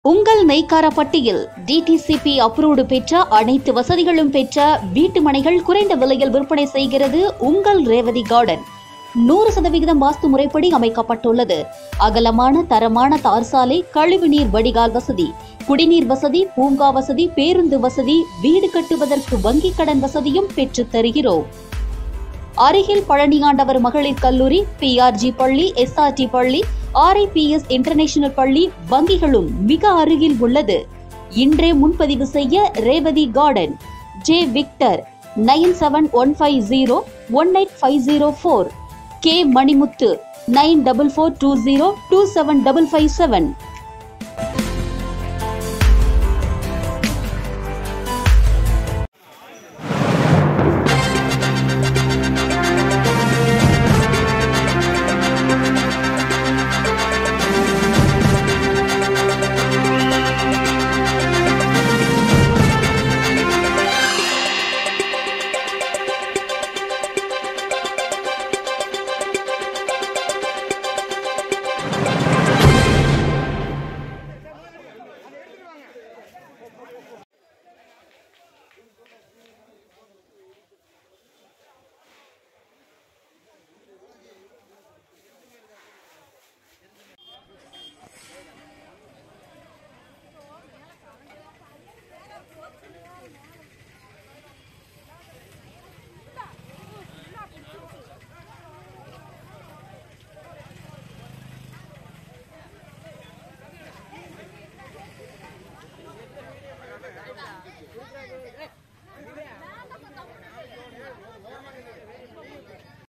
உங்கள் நெய்க்காரப்பட்டியில் DTCP approved பெற்ற அனைத்து வசதிகளும் பெற்ற வீட்டு மனைகள் குறைந்த விலையில் விற்பனை செய்கிறது உங்கள் ரேவதி கார்டன் நூறு சதவிகிதம் வாஸ்து முறைப்படி அமைக்கப்பட்டுள்ளது அகலமான தரமான தார் சாலை கழிவுநீர் வடிகால் வசதி குடிநீர் வசதி பூங்கா வசதி பேருந்து வசதி வீடு கட்டுவதற்கு வங்கிக் கடன் வசதியும் பெற்றுத் தருகிறோம் அருகில் பழனியாண்டவர் மகளிர் கல்லூரி பிஆர்ஜி பள்ளி எஸ்ஆர்டி பள்ளி ஆர்ஐபிஎஸ் இன்டர்நேஷனல் பள்ளி வங்கிகளும் மிக அருகில் உள்ளது இன்றே முன்பதிவு செய்ய Revathi garden J Victor nine seven one five zero one eight five zero four K Manimuthu nine double four two zero two seven double five seven